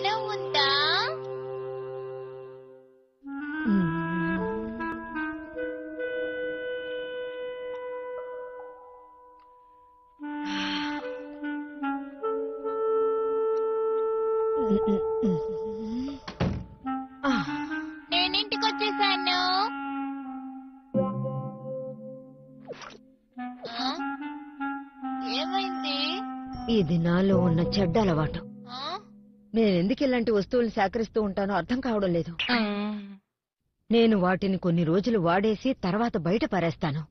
ఏమైనా ఉందా నేను ఇంటికి వచ్చేసాను ఆ? ఏమైంది ఇది నాలో ఉన్న చెడ్డ అలవాటు ఆ? నేను ఎందుకు ఇలాంటి వస్తువులు సేకరిస్తూ ఉంటానో అర్థం కావడం లేదు నేను వాటిని కొన్ని రోజులు వాడేసి తర్వాత బయట పారేస్తాను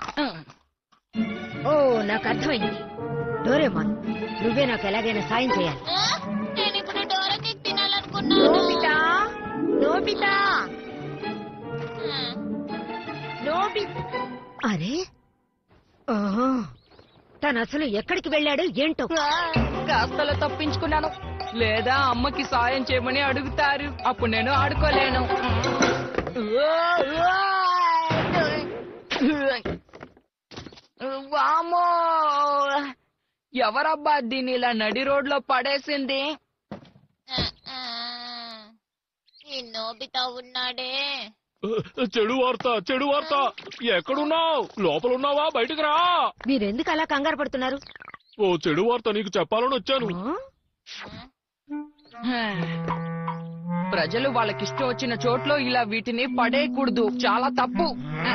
ఓ నాకు అర్థమైంది డోరేమాన్ నువ్వే నాకు ఎలాగైనా సాయం చేయాలి ఆ? నేను ఇప్పుడు డోరా కేక్ తినాలనుకున్నాను నోబితా నోబితా ఆ. నోబి అరే ఆహా. తను అసలు ఎక్కడికి వెళ్ళాడు ఏంటో కాస్తలో తప్పించుకున్నాను లేదా అమ్మకి సాయం చేయమని అడుగుతారు అప్పుడు నేను ఆడుకోలేను వామో ఎవరబ్బా దీన్ని ఇలా నడి రోడ్లో పడేసింది ఆ, ఆ. ఈ నోబితా ఉన్నాడే చెడు వార్త చెడు వార్త ఎక్కడున్నావు లోపల ఉన్నావా బయటకు రా మీరెందుకు అలా కంగారు పడుతున్నారు ఓ చెడు వార్త నీకు చెప్పాలని వచ్చాను ఆ? ప్రజలు వాళ్ళకిష్టం వచ్చిన చోట్లో ఇలా వీటిని పడేయకూడదు చాలా తప్పు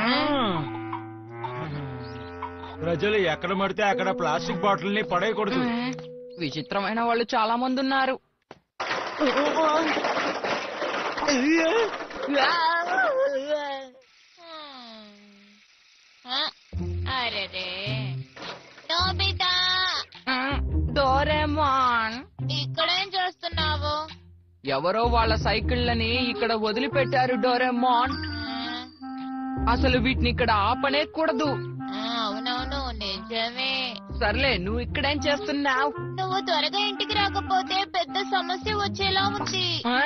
ప్రజలు ఎక్కడ పడితే అక్కడ ప్లాస్టిక్ బాటిల్ని పడేయకూడదు విచిత్రమైన వాళ్ళు చాలా మంది ఉన్నారు ఆ, అరెరే నోబితా డోరేమాన్ ఇక్కడేం చేస్తున్నావు ఎవరో వాళ్ళ సైకిళ్ళని ఇక్కడ వదిలిపెట్టారు డోరేమాన్ ఆ, అసలు వీటిని ఇక్కడ ఆపనే కూడదు ఆ, అవునవును నిజమే సర్లే నువ్వు ఇక్కడేం చేస్తున్నావు నువ్వు త్వరగా ఇంటికి రాకపోతే పెద్ద సమస్య వచ్చేలా ఉంది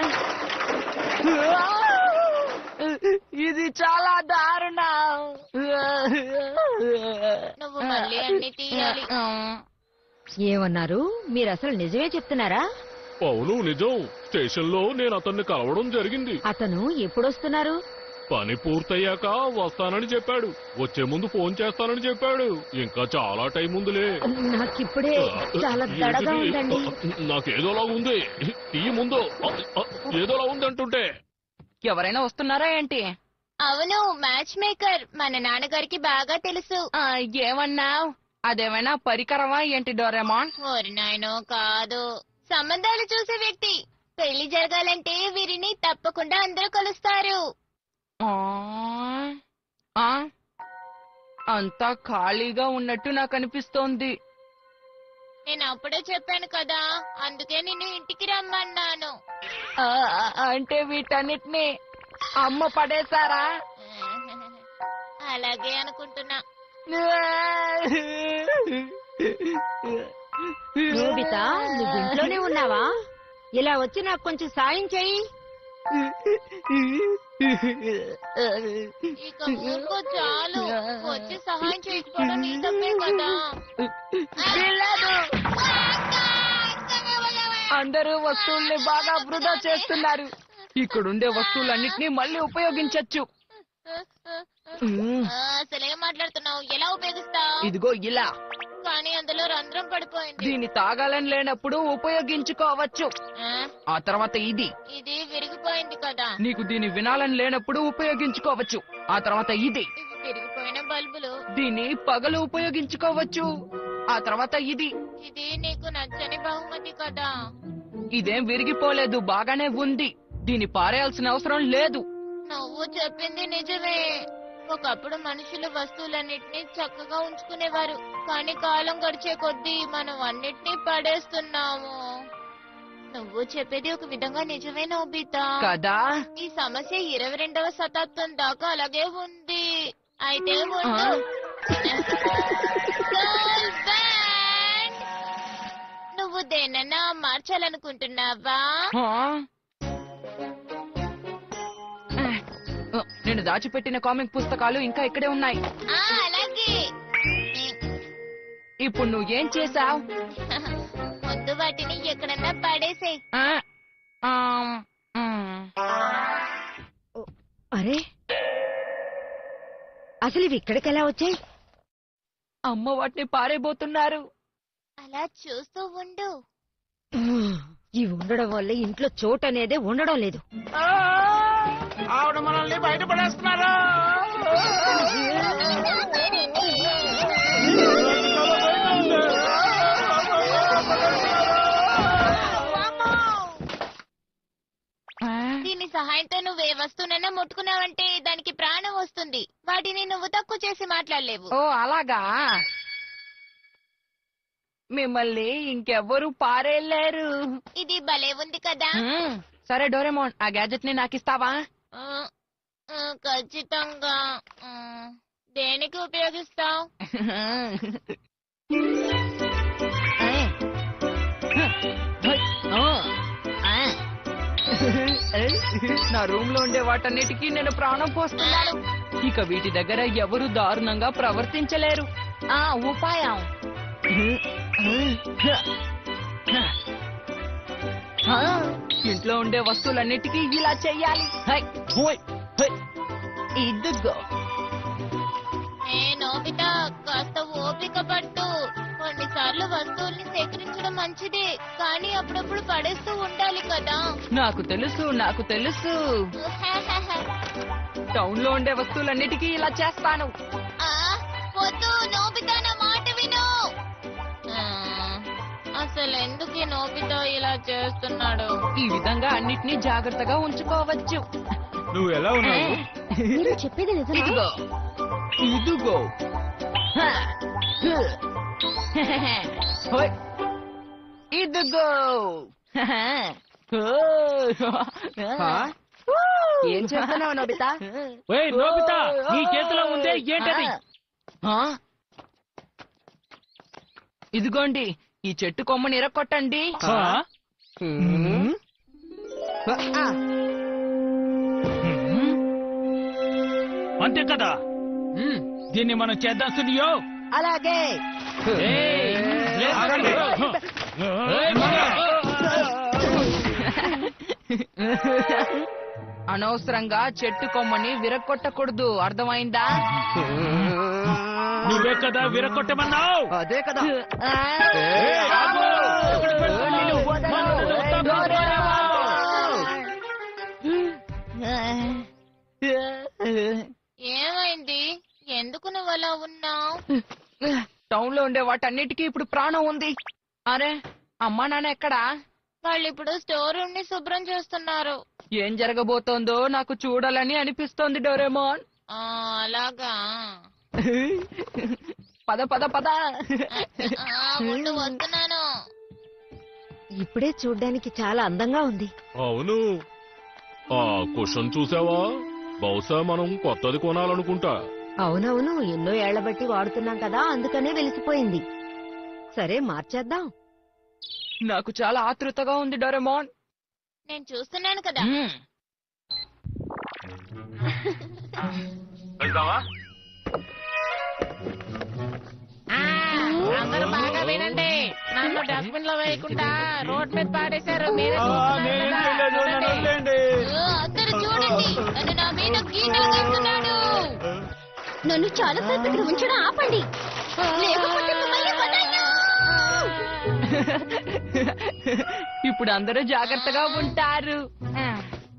ఇది చాలా దారుణం నువ్వు మళ్ళీ అన్ని తీయాలి ఏమన్నారు మీరు అసలు నిజమే చెప్తున్నారా అవును నిజం స్టేషన్ లో నేను అతన్ని కలవడం జరిగింది అతను ఎప్పుడొస్తున్నారు పని పూర్తయ్యాక వస్తానని చెప్పాడు వచ్చే ముందు ఫోన్ చేస్తానని చెప్పాడు ఇంకా చాలా టైం ఉందిలే నాకిప్పుడే చాలా దడగా ఉందండి నాకేదోలా ఉంది టీ ముందు ఏదోలా ఉంది అంటుంటే ఎవరైనా వస్తున్నారా ఏంటి అవును మ్యాచ్ మేకర్ మన నాన్నగారికి బాగా తెలుసు ఆ, ఏమన్నావ్ అదేమైనా పరికరమా ఏంటి డోరేమాన్ ఓరి నాయనో కాదు సంబంధాలు చూసే వ్యక్తి పెళ్లి జరగాలంటే వీరిని తప్పకుండా అందరూ కలుస్తారు ఆ, ఆ, అంతా ఖాళీగా ఉన్నట్టు నాకు అనిపిస్తోంది నేను అప్పుడే చెప్పాను కదా అందుకే నిన్ను ఇంటికి రమ్మన్నాను ఆ, అంటే వీటన్నిటిని అమ్మ పడేశారా అలాగే అనుకుంటున్నా నోబితా నువ్వు ఇంట్లోనే ఉన్నావా ఇలా వచ్చి నాకు కొంచెం సాయం చెయ్యి ఇక ఊరుకో చాలు వచ్చి సహాయం చేయకపోవడం నీ తప్పే కదా అందరూ వస్తువుల్ని బాగా వృధా చేస్తున్నారు ఇక్కడుండే వస్తువులన్నిటినీ మళ్ళీ ఉపయోగించొచ్చు ఆ, అసలేం మాట్లాడుతున్నావు ఎలా ఉపయోగిస్తావు ఇదిగో ఇలా కానీ అందులో రంధ్రం పడిపోయింది దీన్ని తాగాలని లేనప్పుడు ఉపయోగించుకోవచ్చు ఆ, ఆ తర్వాత ఇది ఇది విరిగిపోయింది కదా నీకు దీన్ని వినాలని లేనప్పుడు ఉపయోగించుకోవచ్చు ఆ తర్వాత ఇది ఇవి విరిగిపోయిన బల్బులు దీన్ని పగలు ఉపయోగించుకోవచ్చు ఆ తర్వాత ఇది ఇది నీకు నచ్చని బహుమతి కదా ఇదేం విరిగిపోలేదు బాగానే ఉంది దీన్ని పారేయాల్సిన అవసరం లేదు నువ్వు చెప్పింది నిజమే ఒకప్పుడు మనుషులు వస్తువులన్నిటినీ చక్కగా ఉంచుకునేవారు కానీ కాలం గడిచే కొద్దీ మనం అన్నిటినీ పడేస్తున్నాము నువ్వు చెప్పేది ఒక విధంగా నిజమే నోబితా కదా ఈ సమస్య ఇరవై రెండవ శతాబ్దం దాకా అలాగే ఉంది అయితే ఉండు Girl band! నువ్వు దేనన్నా మార్చాలనుకుంటున్నావా ఆ? ఆ, నేను దాచిపెట్టిన కామిక్ పుస్తకాలు ఇంకా ఇక్కడే ఉన్నాయి ఆ, అలాగే ఇప్పుడు నువ్వేం చేసావ్ ముందు వాటిని ఎక్కడన్నా పడేసే అరే అసలు ఇవి ఇక్కడికి ఎలా వచ్చాయి అమ్మ వాటిని పారేయబోతున్నారు అలా చూస్తూ ఉండు ఇవి ఉండడం వల్ల ఇంట్లో చోటు అనేదే ఉండడం లేదు ఆవిడ మనల్ని బయటపడేస్తున్నారు ఆ, దీని సహాయంతో నువ్వు ఏ వస్తువునైనా ముట్టుకున్నావంటే దానికి ప్రాణం వస్తుంది వాటిని నువ్వు తక్కువ చేసి మాట్లాడలేవు ఓ అలాగా మిమ్మల్ని ఇంకెవ్వరూ పారేయలేరు ఇది భలే ఉంది కదా మ్మ్. సరే డోరేమోన్ ఆ గ్యాజెట్ ని నాకు ఇస్తావా ఆ, ఆ, ఖచ్చితంగా ఆ, దేనికి ఉపయోగిస్తావు నా రూమ్ లో ఉండే వాటన్నిటికీ నేను ప్రాణం పోస్తున్నాను ఇక వీటి దగ్గర ఎవరు దారుణంగా ప్రవర్తించలేరు ఆ ఉపాయం ఆ, ఇంట్లో ఉండే వస్తువులన్నిటికీ ఇలా చెయ్యాలి హై, హోయ్, హై. ఇదిగో ఏ నోబితా కాస్త ఓపిక పట్టు కొన్నిసార్లు వస్తువుల్ని సేకరించడం మంచిదే కానీ అప్పుడప్పుడు పడేస్తూ ఉండాలి కదా నాకు తెలుసు నాకు తెలుసు టౌన్ లో ఉండే వస్తువులన్నిటికీ ఇలా చేస్తాను ఆ, వద్దు నోబితా నా మాట విను ఆ, అసలు ఎందుకు ఈ నోబితా ఇలా చేస్తున్నాడు ఈ విధంగా అన్నిటినీ జాగ్రత్తగా ఉంచుకోవచ్చు నువ్వు ఎలా ఉన్నావు మీరు చెప్పేది నిజమా ఇదిగో ఇదిగో హ. హ. హోయ్. ఇదిగో హ. ఏం చేస్తున్నావు నోబితా ఓయ్ నోబితా నీ చేతిలో ఉందే ఏంటది ఆ? ఇదిగోండి ఈ చెట్టు కొమ్మని ఇరక్కొట్టండి ఆ? అంతే కదా మ్మ్. దీన్ని మనం చేద్దాం స్టూడియో అలాగే ఏయ్, లేదు. ఆగండి. ఏయ్, మగ. అనవసరంగా చెట్టు కొమ్మని విరక్కొట్టకూడదు అర్థమైందా నువ్వే కదా విరగొట్టమన్నావు అదే కదా ఏయ్, ఆగు. ఎక్కడికి వెళ్తున్నావు? మనం చూస్తాం, పోరావా. ఏమైంది ఎందుకు నువ్వు అలా ఉన్నావు టౌన్ లో ఉండే వాటన్నిటికీ ఇప్పుడు ప్రాణం ఉంది అరే అమ్మా నాన్న ఎక్కడా వాళ్ళు ఇప్పుడు స్టోర్ రూమ్ ని శుభ్రం చేస్తున్నారు ఏం జరగబోతోందో నాకు చూడాలని అనిపిస్తోంది డోరేమోన్ ఆ అలాగా పద పద పద ఆ, ఉండు వస్తున్నాను ఇప్పుడే చూడ్డానికి చాలా అందంగా ఉంది అవును ఆ కుషన్ చూసావా బహుశా మనం కొత్తది కొనాలనుకుంటా అవునవును ఎన్నో ఏళ్ల బట్టి వాడుతున్నాం కదా అందుకనే వెలిసిపోయింది సరే మార్చేద్దాం నాకు చాలా ఆతృతగా ఉంది డోరేమోన్ నేను చూస్తున్నాను కదా మ్మ్. అందరూ బాగా వినండి నన్ను డస్ట్బిన్ లో వేయకుండా రోడ్ మీద పాడేశారు మీరే ఆ, చూస్తున్నారు నేనేం కదా. చేయలేదు నన్ను చూడండి. వదిలేయండి. ఆ, అందరూ చూడండి నన్ను నా మీద గీతలు గీస్తున్నాడు నన్ను చాలా సేపు ఇక్కడ ఉంచడం ఆపండి లేకపోతే మిమ్మల్ని వదలను. ఇప్పుడు అందరూ జాగ్రత్తగా ఉంటారు హ్మ్.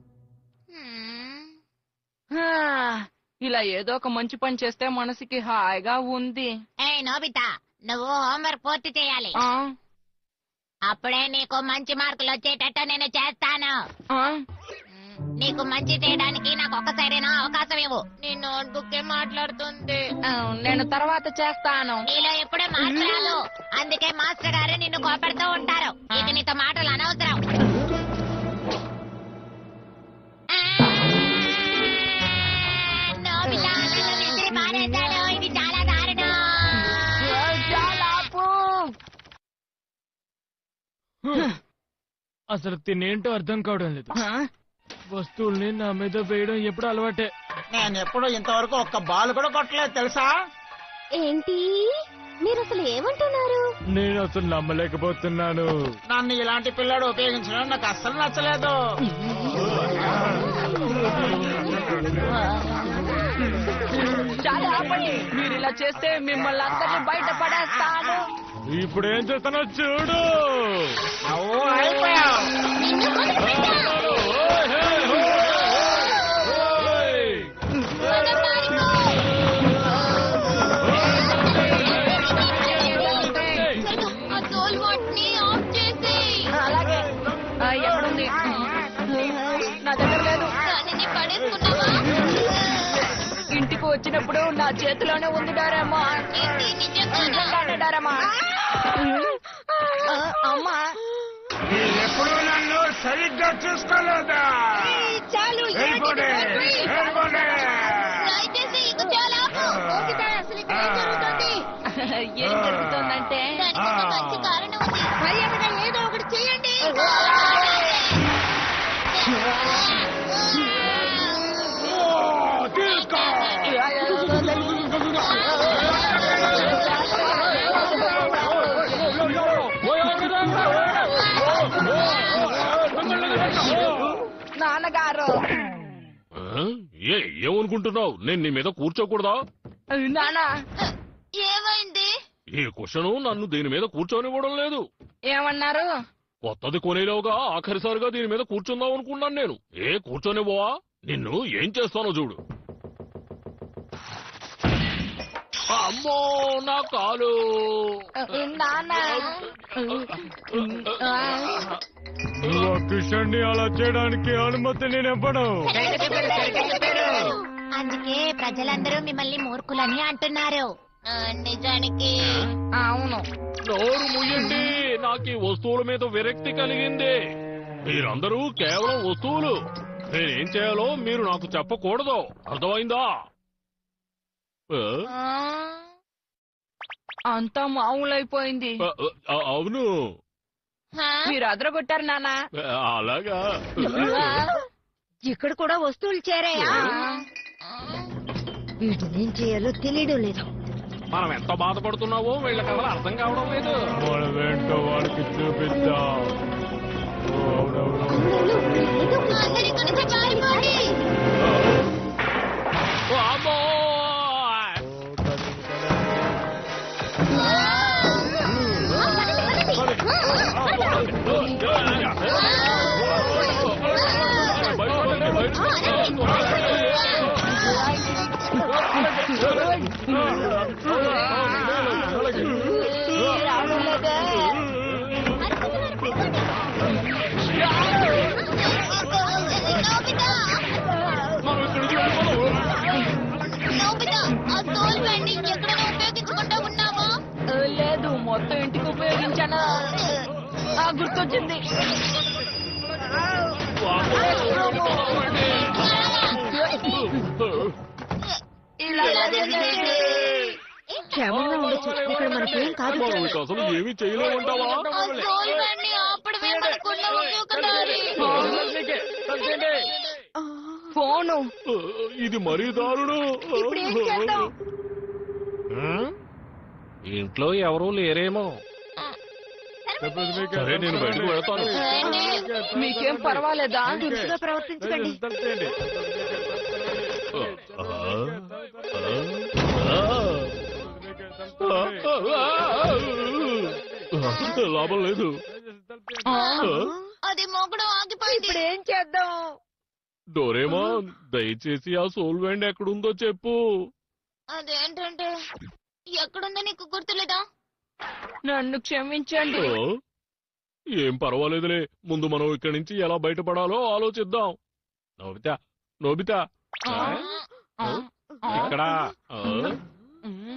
హా, ఇలా ఏదో ఒక మంచి పని చేస్తే మనసుకి హాయిగా ఉంది ఏయ్ నోబితా నువ్వు హోంవర్క్ పూర్తి చేయాలి ఆ అప్పుడే నీకు మంచి మార్కులు వచ్చేటట్టు నేను చేస్తాను ఆ నీకు మంచి చేయడానికి నాకు ఒక్కసారైనా అవకాశం ఇవ్వు నీ నోట్బుక్ ఏ మాట్లాడుతుంది ఆ, నేను తర్వాత చేస్తాను నీలో ఎప్పుడే మార్పు రాదు అందుకే మాస్టర్ గారు నిన్ను కోపడుతూ ఉంటారు ఇక నీతో మాటలు అనవసరం ఆ! నోబితా నన్ను విసిరి పారేశాడు. ఇది చాలా దారుణం చాలా ఆపు. అసలు తినేంటో అర్థం కావడం లేదు ఆ? వస్తువుల్ని నా మీద వేయడం ఎప్పుడు అలవాటే నేను ఎప్పుడు ఇంతవరకు ఒక్క బాల్ కూడా కొట్టలేదు తెలుసా ఏంటి మీరు అసలు ఏమంటున్నారు నేను అసలు నమ్మలేకపోతున్నాను నన్ను ఇలాంటి పిల్లాడు ఉపయోగించడం నాకు అస్సలు నచ్చలేదు చాలా ఆపండి మీరు ఇలా చేస్తే మిమ్మల్ని అందరినీ బయట పడేస్తాను ఇప్పుడు ఏం చేస్తానో చూడు నువ్వు అయిపోయావు ఆ తోలు వాటిని ఆఫ్ చేసేయ్ అలాగే ఆ, ఎక్కడుంది నా దగ్గర లేదు దానిని పడేసుకున్నావా ఇంటికి వచ్చినప్పుడు నా చేతిలోనే ఉంది డారమ్మా ఏంటి నిజంగానా నిజంగానే డారమ్మా ఆ, అమ్మా ఎప్పుడు నన్ను సరిగ్గా చూసుకోలేదా చాలు వెళ్ళిపోండి వెళ్ళిపోండి దయచేసి ఇక చాలా ఆపు. అసలు ఇక్కడ ఏం జరుగుతోంది? ఏం జరుగుతుందంటే దానికి ఒక మంచి కారణం ఉంది మర్యాదగా ఏదో ఒకటి చేయండి ఓ, తీసుకో నాన్నగారు ఆ? ఏ ఏమనుకుంటున్నావు నేను నీ మీద కూర్చోకూడదా నానా ఏమైంది ఈ క్వశ్చన్ నన్ను దీని మీద కూర్చోనివ్వడం లేదు ఏమన్నారు కొత్తది కొనేలోగా ఆఖరిసారిగా దీని మీద కూర్చుందాం అనుకున్నాను నేను ఏ కూర్చోనివ్వవా నిన్ను ఏం చేస్తానో చూడు అమ్మో నా కాలు నాన్న నువ్వు ఆ కిషన్ని అలా చేయడానికి అనుమతి నేను ఇవ్వను అందుకే ప్రజలందరూ మిమ్మల్ని మూర్ఖులని అంటున్నారు నిజానికి అవును నోరు ముయ్యండి నాకు ఈ వస్తువుల మీద విరక్తి కలిగింది మీరందరూ కేవలం వస్తువులు నేనేం చేయాలో మీరు నాకు చెప్పకూడదు అర్థమైందా ఆ? అంతా మామూలైపోయింది ఆ, ఆ, అవును మీరు అదరగొట్టారు నాన్న ఆ, అలాగా ఇక్కడ కూడా వస్తువులు చేరాయా వీటిని ఏం చేయాలో తెలియడం లేదు మనం ఎంత బాధపడుతున్నావో వీళ్ళకి అసలు అర్థం కావడం లేదు మనమేంటో వాళ్ళకి చూపిద్దాం ఓ, అవునవును. అందరి గురించి పారిపోండి ఓ, అమ్మో! నోబితా మనం ఇక్కడి నుంచి వెళ్ళిపోదాం. నోబితా ఆ తోలు బండి ఎక్కడైనా ఉపయోగించుకుంటా ఉన్నావా లేదు మొత్తం ఇంటికి ఉపయోగించాను ఆ గుర్తొచ్చింది ఇలా జరిగింది. క్షేమంగా ఉండొచ్చు ఇక్కడ మనకేం కాదు మనకి అసలు ఏమీ చేయలేమంటావా ఆ తోలు బండి ఆపడమే మనకున్న ఒకే దారి ఫోను ఇది మరీ దారుణం ఇప్పుడు ఏం చేద్దాం ఇంట్లో ఎవరూ లేరేమో సరే నేను బయటకు వెళ్తాను మీకేం పర్వాలేదా దురుసుగా ప్రవర్తించకండి ఆ, ఆ, ఆ. లాభం లేదు ఆ, అది మొగడం ఆగిపోయింది ఇప్పుడు ఏం చేద్దాం డోరేమా దయచేసి ఆ సోల్ బ్యాండ్ ఎక్కడుందో చెప్పు అదేంటంటే ఎక్కడుందో నీకు గుర్తులేదా నన్ను క్షమించండి ఓ, ఏం పర్వాలేదులే ముందు మనం ఇక్కడి నుంచి ఎలా బయటపడాలో ఆలోచిద్దాం నోబితా నోబితా ఆ, ఆ, ఆ. ఇక్కడ ఆ, ఉమ్.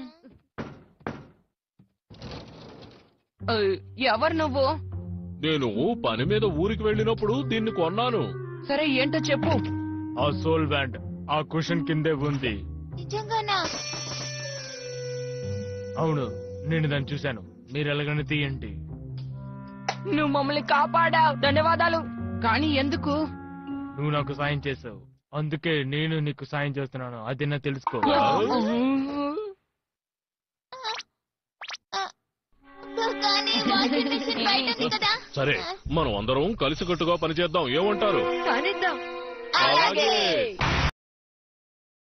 ఆ, ఎవరు నువ్వు నేను పని మీద ఊరికి వెళ్ళినప్పుడు దీన్ని కొన్నాను సరే ఏంటో చెప్పు ఆ సోల్ బ్యాండ్ ఆ కుషన్ కిందే ఉంది నిజంగానా అవును నేను దాన్ని చూశాను మీరు ఎలాగని తీయండి నువ్వు మమ్మల్ని కాపాడావు ధన్యవాదాలు కానీ ఎందుకు నువ్వు నాకు సాయం చేసావు అందుకే నేను నీకు సాయం చేస్తున్నాను అది నా తెలుసుకో కానీ వాషింగ్ మిషన్ బయట ఉంది కదా సరే మనం అందరం కలిసికట్టుగా పనిచేద్దాం ఏమంటారు కానిద్దాం అలాగే